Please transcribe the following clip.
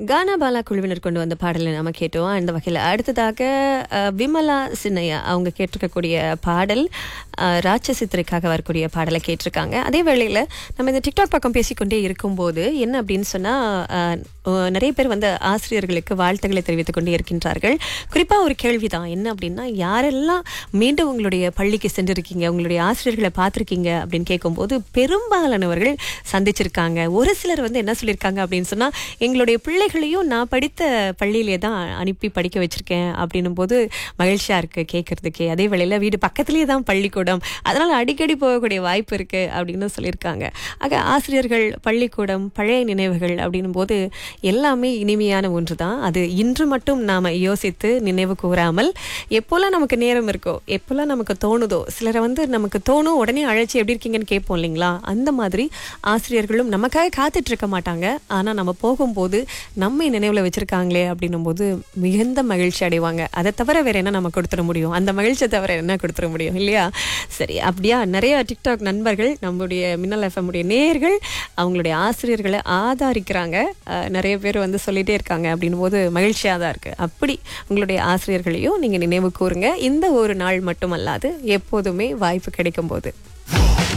கானா பாலா குழுவினர் கொண்டு வந்த பாடலை நாம கேட்டோம் அந்த வகையில் அடுத்ததாக அஹ், விமலா சின்னையா அவங்க கேட்டிருக்கக்கூடிய பாடல் அஹ், ராட்சசித்திரைக்காக வரக்கூடிய பாடலை கேட்டிருக்காங்க அதே வேளையில் நம்ம இந்த டிக்டாக் பக்கம் பேசிக்கொண்டே இருக்கும்போது என்ன அப்படின்னு சொன்னால் நிறைய பேர் வந்து ஆசிரியர்களுக்கு வாழ்த்துக்களை தெரிவித்துக் கொண்டே இருக்கின்றார்கள் குறிப்பாக ஒரு கேள்விதான் என்ன அப்படின்னா யாரெல்லாம் மீண்டும் உங்களுடைய பள்ளிக்கு சென்றிருக்கீங்க உங்களுடைய ஆசிரியர்களை பார்த்துருக்கீங்க அப்படின்னு கேட்கும்போது பெரும்பாலானவர்கள் சந்திச்சிருக்காங்க ஒரு சிலர் வந்து என்ன சொல்லியிருக்காங்க அப்படின்னு சொன்னா எங்களுடைய பிள்ளைகளையும் நான் படித்த பள்ளியிலே தான் அனுப்பி படிக்க வச்சிருக்கேன் அப்படின்னும் போது மகிழ்ச்சியா இருக்கு கேட்கறதுக்கே அதே வேளையில வீடு பக்கத்துலேயே தான் பள்ளிக்கூடம் அதனால அடிக்கடி போகக்கூடிய வாய்ப்பு இருக்கு அப்படின்னு சொல்லியிருக்காங்க ஆக ஆசிரியர்கள் பள்ளிக்கூடம் பழைய நினைவுகள் அப்படின்னும் போது எல்லாமே இனிமையான ஒன்று தான் அது இன்று மட்டும் நாம யோசித்து நினைவு கூறாமல் எப்போல்லாம் நமக்கு நேரம் இருக்கோ எப்போல்லாம் நமக்கு தோணுதோ சிலரை வந்து நமக்கு தோணும் உடனே அழைச்சி எப்படி இருக்கீங்கன்னு கேட்போம் இல்லைங்களா அந்த மாதிரி ஆசிரியர்களும் நமக்காக காத்துட்டு இருக்க மாட்டாங்க ஆனா நம்ம போகும்போது நம்மை நினைவுல வச்சிருக்காங்களே அப்படின்னும் போது மிகுந்த மகிழ்ச்சி அடைவாங்க அதை தவிர வேற என்ன நம்ம கொடுத்துட முடியும் அந்த மகிழ்ச்சியை தவிர என்ன கொடுத்துட முடியும் இல்லையா சரி அப்படியா நிறைய டிக்டாக் நண்பர்கள் நம்முடைய மின்னல் எஃப்எம் உடைய நேர்கள் அவங்களுடைய ஆசிரியர்களை ஆதரிக்கிறாங்க அஹ், நிறைய பேர் வந்து சொல்லிட்டே இருக்காங்க அப்படின்னும் போது மகிழ்ச்சியாக தான் இருக்கு அப்படி உங்களுடைய ஆசிரியர்களையும் நீங்க நினைவு கூறுங்க இந்த ஒரு நாள் மட்டுமல்லாது எப்போதுமே வாய்ப்பு கிடைக்கும் போது